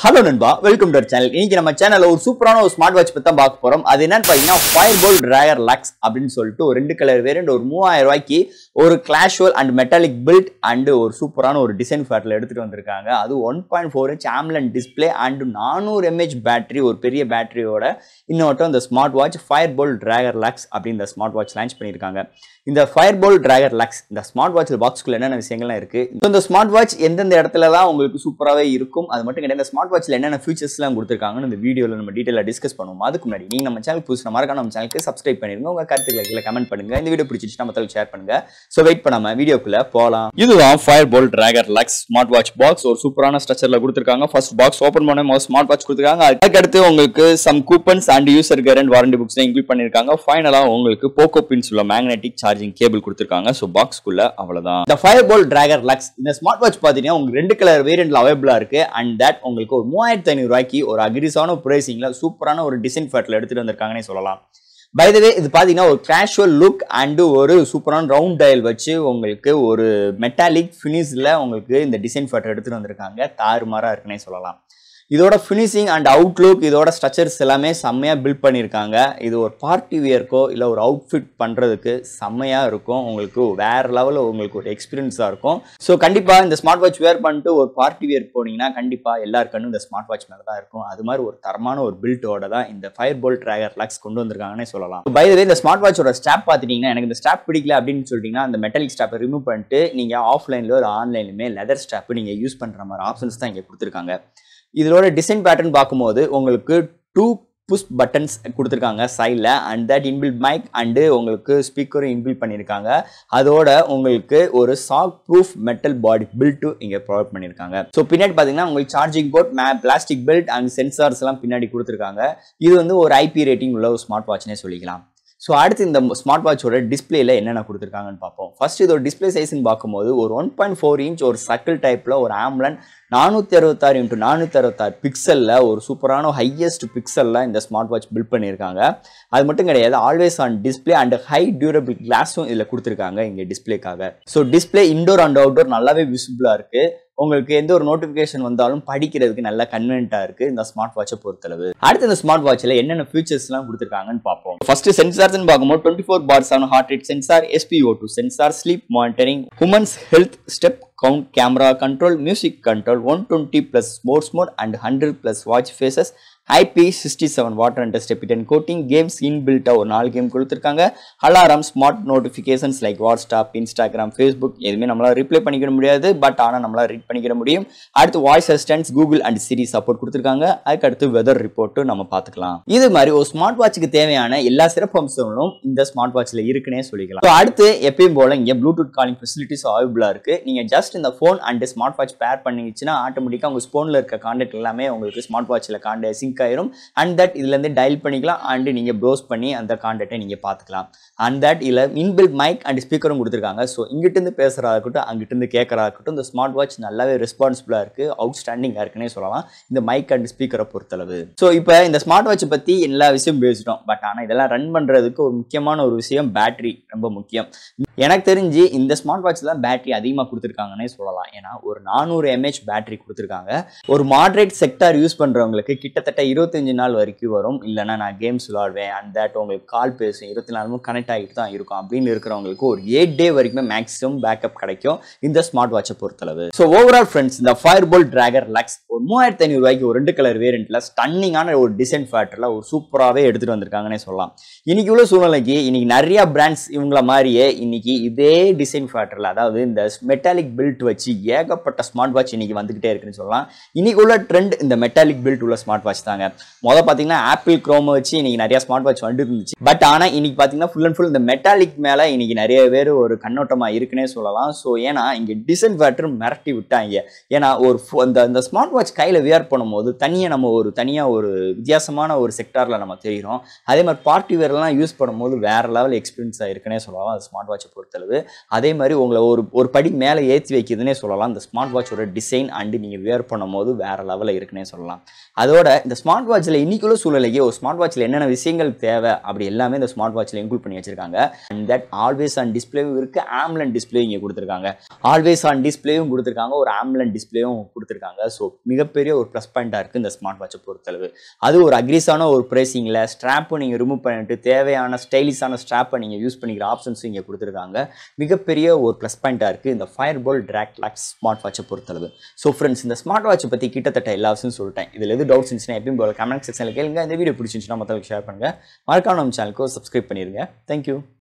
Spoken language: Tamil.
ஹலோ நண்பா வெல்கம் டு சேனல் இன்னைக்கு நம்ம சேனல்ல ஒரு சூப்பரான ஒரு ஸ்மார்ட் வாட்ச் பத்தி தான் பார்க்க போறோம் அது என்னன்னு பாத்தீங்கன்னா ஃபயர் போல் டிராகர் லக்ஸ் அப்படின்னு சொல்லிட்டு ஒரு ரெண்டு கலர் வேரியண்ட் ஒரு மூவாயிரம் ரூபாய்க்கு ஒரு கிளாஷுவல் அண்ட் மெட்டாலிக் பில்ட் அண்ட் ஒரு சூப்பரான ஒரு டிசைன் ஃபேட்ல எடுத்துட்டு வந்திருக்காங்க அது one point four inch AMOLED display and நானூறு எம்ஏஹெச் பேட்டரி ஒரு பெரிய பேட்டரியோட இன்னொட்டும் இந்த ஸ்மார்ட் வாட்ச் ஃபயர் போல் டிராகர் லக்ஸ் அப்படின்னு இந்த ஸ்மார்ட் வாட்ச் லான்ச் பண்ணியிருக்காங்க இந்த ஃபயர் போல் டிராகர் லக்ஸ் இந்த ஸ்மார்ட் வாட்ச் பாக்ஸ்க்குள்ள என்னென்ன விஷயங்கள்லாம் இருக்கு இப்போ இந்த ஸ்மார்ட் வாட்ச் எந்தெந்த இடத்துல தான் உங்களுக்கு சூப்பராகவே இருக்கும் அது மட்டும் கிடையாது இந்த ஸ்மார்ட் வாட்ச்ல என்னென்ன ஃபீச்சர்ஸ்லாம் கொடுத்துருக்காங்கன்னு இந்த வீடியோவில் நம்ம டீட்டெயிலாக டிஸ்கஸ் பண்ணுவோம் அதுக்கு முன்னாடி நீங்க நம்ம சேனல் புதுசு மறக்காம நம்ம சேனலுக்கு சப்ஸ்கிரைப் பண்ணிருங்க உங்க கருத்துக்களை கீழே கமெண்ட் பண்ணுங்க இந்த வீடியோ பிடிச்சிச்சுன்னா மத்தவங்க ஷேர் பண்ணுங்க ஸோ வெயிட் பண்ணாம வீடியோக்குள்ள போகலாம் இதுதான் ஃபயர் போல் Dagger Luxe smart watch box ஒரு சூப்பரான ஸ்ட்ரக்சர்ல கொடுத்துருக்காங்க ஃபர்ஸ்ட் பாக்ஸ் ஓப்பன் பண்ண ஸ்மார்ட் வாட்ச் கொடுத்துருக்காங்க அதுக்கடுத்து உங்களுக்கு some coupons and user guide and warranty books include பண்ணிருக்காங்க ஃபைனலா உங்களுக்கு போக்கோ பின்ஸ் உள்ள மேக்னெட்டிக் சார்ஜிங் கேபிள் கொடுத்துருக்காங்க ஸோ பாக்ஸ்க்குள்ள அவ்வளவுதான் இந்த ஃபயர் போல் டிராகர் லக்ஸ் இந்த ஸ்மார்ட் வாட்ச் பார்த்தீங்கன்னா உங்களுக்கு ரெண்டு கலர் வேரியன்ட்ல அவைபிளா இருக்கு அண்ட் தட் உங்களுக்கு ஒரு மூவாயிரத்தி ஐநூறு ரூபாய்க்கு ஒரு அக்ரிஸான ப்ரைசிங்ல சூப்பரான ஒரு டிசைன் ஃபேட்ல எடுத்துட்டு வந்திருக்காங்கன்னே சொல்லலாம் பை த வே இது பார்த்தீங்கன்னா ஒரு கேஷுவல் லுக் அண்டு ஒரு சூப்பரான ரவுண்ட் டயல் வச்சு உங்களுக்கு ஒரு மெட்டாலிக் ஃபினிஷில் உங்களுக்கு இந்த டிசைன் ஃபேட்டை எடுத்துகிட்டு வந்திருக்காங்க தாறுமாறாக இருக்குன்னே சொல்லலாம் இதோட ஃபினிஷிங் அண்ட் அவுட்லுக் இதோட ஸ்ட்ரக்சர்ஸ் எல்லாமே செம்மையாக பில்ட் பண்ணியிருக்காங்க இது ஒரு பார்ட்டி வியர்க்கோ இல்லை ஒரு அவுட்ஃபிட் பண்ணுறதுக்கு செம்மையாக இருக்கும் உங்களுக்கு வேறு லெவலில் உங்களுக்கு ஒரு எக்ஸ்பீரியன்ஸாக இருக்கும் ஸோ கண்டிப்பாக இந்த ஸ்மார்ட் வாட்ச் வேர் பண்ணிட்டு ஒரு பார்ட்டி வியர் போனீங்கன்னா கண்டிப்பாக எல்லாருக்கண்ணும் இந்த ஸ்மார்ட் வாட்ச் மேலே தான் இருக்கும் அது மாதிரி ஒரு தரமான ஒரு பில்ட்டோட தான் இந்த ஃபயர் போல் ட்ராகர் லக்ஸ் கொண்டு வந்திருக்காங்கன்னே சொல்லலாம் பை வே இந்த ஸ்மார்ட் வாட்சோட ஸ்டாப் பார்த்துட்டிங்கன்னா எனக்கு இந்த ஸ்டாப் பிடிக்கல அப்படின்னு சொல்லிட்டீங்கன்னா அந்த மெட்டாலிக் ஸ்டாப்பை ரிமூவ் பண்ணிட்டு நீங்கள் ஆஃப்லைனில் ஒரு ஆன்லைன்லையுமே லெதர் ஸ்டாப்பு நீங்கள் யூஸ் பண்ணுற மாதிரி ஆப்ஷன்ஸ் தான் இங்கே கொடுத்துருக்காங்க இதோட டிசைன் பேட்டர்ன் பார்க்கும்போது உங்களுக்கு டூ புஷ் பட்டன்ஸ் கொடுத்துருக்காங்க சைடில் and that inbuilt mic and உங்களுக்கு ஸ்பீக்கரும் இன்பில்ட் பண்ணியிருக்காங்க அதோட உங்களுக்கு ஒரு சாஃப்ட் ப்ரூஃப் மெட்டல் பாடி பில்ட்டும் இங்கே ப்ரொவைட் பண்ணியிருக்காங்க ஸோ பின்னாடி பார்த்தீங்கன்னா உங்களுக்கு சார்ஜிங் போர்ட் மே பிளாஸ்டிக் பெல்ட் அண்ட் சென்சார்ஸ் எல்லாம் பின்னாடி கொடுத்துருக்காங்க இது வந்து ஒரு ஐபி ரேட்டிங் உள்ள ஒரு ஸ்மார்ட் வாட்ச்னே சொல்லிக்கலாம் ஸோ அடுத்து இந்த ஸ்மார்ட் வாட்சோட டிஸ்பிளேல என்னென்ன கொடுத்துருக்காங்கன்னு பார்ப்போம் ஃபர்ஸ்ட் இதோட டிஸ்பிளே சைஸ்ன்னு பார்க்கும்போது ஒரு ஒன் பாயிண்ட் ஃபோர் இன்ச் ஒரு சர்க்கிள் டைப்பில் ஒரு ஆம்புலன் நானூற்றி அறுபத்தாறு இன்ட்டு நானூற்றி அறுபத்தாறு பிக்சலில் ஒரு சூப்பரான ஹையஸ்ட் பிக்சலில் இந்த ஸ்மார்ட் வாட்ச் பில்ட் பண்ணியிருக்காங்க அது மட்டும் கிடையாது always on display and high durable கிளாஸும் இதில் கொடுத்துருக்காங்க இங்கே டிஸ்பிளேக்காக so display indoor and outdoor நல்லாவே விசிபிளாக இருக்குது உங்களுக்கு எந்த ஒரு நோட்டிஃபிகேஷன் வந்தாலும் படிக்கிறதுக்கு நல்ல கன்வென்ட்டாக இருக்குது இந்த ஸ்மார்ட் வாட்சை பொறுத்தளவு அடுத்து இந்த ஸ்மார்ட் வாட்சில் என்னென்ன ஃபீச்சர்ஸ்லாம் கொடுத்துருக்காங்கன்னு பார்ப்போம் ஃபர்ஸ்ட் சென்சார்ஸ்னு பார்க்கும்போது twenty four by seven heart rate sensor SpO two sensor sleep monitoring women's health step count camera control music control one twenty plus sports mode and hundred plus watch faces IP sixty seven water and ஸ்டெபிடன் கோட்டிங் கேம்ஸ் இன்பில்ட்டாக ஒரு நாலு கேம் கொடுத்துருக்காங்க alarm smart notifications like WhatsApp Instagram Facebook எதுவுமே நம்மளால் ரிப்ளை பண்ணிக்க முடியாது பட் ஆனால் நம்மளால் ரீட் பண்ணிக்கிற முடியும் அடுத்து voice assistance Google and Siri support கொடுத்துருக்காங்க அதுக்கு அடுத்து வெதர் ரிப்போர்ட்டும் நம்ம பார்த்துக்கலாம் இது மாதிரி ஒரு ஸ்மார்ட் வாட்சுக்கு தேவையான எல்லா சிறப்பு அம்சங்களும் இந்த ஸ்மார்ட் வாட்சில் இருக்குன்னே சொல்லிக்கலாம் ஸோ அடுத்து எப்பயும் போல இங்கே ப்ளூடூத் காலிங் ஃபெசிலிட்டிஸ் அவைபிளாக இருக்குது நீங்கள் ஜஸ்ட் இந்த ஃபோன் அண்ட் ஸ்மார்ட் வாட்ச் பேர் பண்ணிச்சுன்னா ஆட்டோமேட்டிக்காக உங்கள் ஃபோனில் இருக்க கான்டாக்ட் எல்லாமே உங்களுக்கு ஸ்மார்ட் வாட்சில் கான்டே சிங்க் ஆயிரும் அண்ட் தட் இதுலேருந்து டயல் பண்ணிக்கலாம் அண்ட் நீங்கள் ப்ரோஸ் பண்ணி அந்த கான்டாக்டை நீங்கள் பார்த்துக்கலாம் அண்ட் தட் இதில் இன்பில்ட் மைக் அண்ட் ஸ்பீக்கரும் கொடுத்துருக்காங்க ஸோ இங்கிட்டிருந்து பேசுகிறதா இருக்கட்டும் அங்கிட்டிருந்து கேட்குறதா இருக்கட்டும் இந்த ஸ்மார்ட் வாட்ச் நல்லாவே ரெஸ்பான்சிபிளாக இருக்குது அவுட் ஸ்டாண்டிங்காக இருக்குன்னே சொல்லலாம் இந்த மைக் அண்ட் ஸ்பீக்கரை பொறுத்தளவு ஸோ இப்போ இந்த ஸ்மார்ட் வாட்சை பற்றி எல்லா விஷயம் பேசிட்டோம் பட் ஆனால் இதெல்லாம் ரன் பண்ணுறதுக்கு ஒரு முக்கியமான ஒரு விஷயம் பேட்டரி ரொம்ப முக்கியம் எனக்கு தெரிஞ்சு இந்த ஸ்மார்ட் வாட்ச் தான் பேட்டரி அதிகமாக கொடுத்துருக்காங்கன்னே சொல்லலாம் ஏன்னா ஒரு நானூறு எம்ஏஹெச் பேட்டரி கொடுத்துருக்காங்க ஒரு மாட்ரேட் செக்டார் யூஸ் பண்ணுறவங்களுக்கு கிட்டத்தட்ட இருபத்தஞ்சு நாள் வரைக்கும் வரும் இல்லைனா நான் கேம்ஸ் விளாடுவேன் அண்ட் தட் உங்களுக்கு கால் பேசும் இருபத்தி நாலுமும் கனெக்ட் ஆகிட்டு தான் இருக்கும் அப்படின்னு இருக்கிறவங்களுக்கு ஒரு எயிட் டே வரைக்குமே மேக்ஸிமம் பேக்கப் கிடைக்கும் இந்த ஸ்மார்ட் வாட்சை பொறுத்தளவு ஸோ ஓவரால் ஃப்ரெண்ட்ஸ் இந்த ஃபயர் போல் டிராகர் லக்ஸ் ஒரு மூவாயிரத்தி ஐநூறு ரூபாய்க்கு ஒரு ரெண்டு கலர் வேரியண்ட்ல ஸ்டன்னிங்கான ஒரு டிசைன் ஃபேக்டரில் ஒரு சூப்பராகவே எடுத்துகிட்டு வந்திருக்காங்கன்னே சொல்லலாம் இன்னைக்கு உள்ள சூழ்நிலைக்கு இன்னைக்கு நிறைய பிராண்ட்ஸ் இவங்கள மாதிரியே இன்னைக்கு இதே டிசைன் ஃபேக்டரில் அதாவது இந்த மெட்டாலிக் பில்ட் வச்சு ஏகப்பட்ட ஸ்மார்ட் வாட்ச் இன்னைக்கு வந்துகிட்டே இருக்குன்னு சொல்லலாம் இன்னைக்கு உள்ள ட்ரெண்ட் இந்த மெட்டாலிக் பில்ட் உள்ள ஸ்மார்ட் வாட்ச் தாங்க முதல் பார்த்தீங்கன்னா ஆப்பிள் க்ரோமை வச்சு இன்னைக்கு நிறைய ஸ்மார்ட் வாட்ச் வந்து இருந்துச்சு பட் ஆனால் இன்னைக்கு பார்த்தீங்கன்னா ஃபுல் அண்ட் ஃபுல் இந்த மெட்டாலிக் மேலே இன்னைக்கு நிறைய பேர் ஒரு கண்ணோட்டமாக இருக்குன்னே சொல்லலாம் ஸோ ஏன்னா இங்கே டிசைன் ஃபேக்டர் மிரட்டி விட்டாங்க ஏன்னா ஒரு ஃபோ- அந்த அந்த ஸ்மார்ட் வாட்ச் கையில் வியர் பண்ணும்போது தனியாக நம்ம ஒரு தனியாக ஒரு வித்தியாசமான ஒரு செக்டாரில் நம்ம தெரிகிறோம் அதே மாதிரி பார்ட்டி வேர்லாம் யூஸ் பண்ணும்போது வேற லெவல் எக்ஸ்பீரியன்ஸாக இருக்குன்னே சொல்லலாம் அது ஸ்மார்ட் வாட்சை பொறுத்தளவு அதே மாதிரி உங்களை ஒரு ஒரு படி மேலே ஏற்றி வைக்குதுன்னே சொல்லலாம் இந்த ஸ்மார்ட் வாட்சோட டிசைன் அண்டு நீங்கள் வியர் பண்ணும்போது வேற லெவலில் இருக்குன்னே சொல்லலாம் அதோட இந்த ஸ்மார்ட் வாட்சில் இன்னைக்குள்ள சூழ்நிலைக்கு ஒரு ஸ்மார்ட் வாட்சில் என்னென்ன விஷயங்கள் தேவை அப்படி எல்லாமே இந்த ஸ்மார்ட் வாட்சில் இன்க்ளூட் பண்ணி வச்சிருக்காங்க அண்ட் தட் ஆல்வேஸ் ஆன் டிஸ்பிளேவும் இருக்கு ஆம்புலன் டிஸ்பிளே இங்கே கொடுத்துருக்காங்க ஆல்வேஸ் ஆன் டிஸ்பிளேவும் கொடுத்துருக்காங்க ஒரு ஆம்புலன் டிஸ்பிளேவும் கொடுத்துருக்காங்க ஸோ மிகப்பெரிய ஒரு ப்ளஸ் பாயிண்டாக இருக்குது இந்த ஸ்மார்ட் வாட்சை பொறுத்தளவு அது ஒரு அக்ரிஸான ஒரு ப்ரைஸிங்கில் ஸ்ட்ராப்பை நீங்கள் ரிமூவ் பண்ணிட்டு தேவையான ஸ்டைலிஷான ஸ்ட்ராப்பை நீங்கள் யூஸ் பண்ணிக்கிற ஆப்ஷன்ஸும் இங்கே கொடுத்துருக்காங்க மிகப்பெரிய ஒரு ப்ளஸ் பாயிண்டாக இருக்குது இந்த ஃபயர் போல் ட்ராக் லாக்ஸ் ஸ்மார்ட் வாட்சை பொறுத்தளவு ஸோ ஃப்ரெண்ட்ஸ் இந்த ஸ்மார்ட் வாட்சை பற்றி கிட்டத்தட்ட எல்லா விஷயம் சொல்லிட்டேன் இதில் எது டவுட்ஸ் இருந்துச்சுன்னா எப்பயும் போல கமெண்ட் செக்ஷனில் கேளுங்க இந்த வீடியோ பிடிச்சிருந்துச்சுன்னா மற்றவங்களுக்கு ஷேர் பண்ணுங்கள் மறக்காம நம்ம சேனலுக்கு சப்ஸ்கிரைப் பண்ணிடுங்க தேங்க்யூ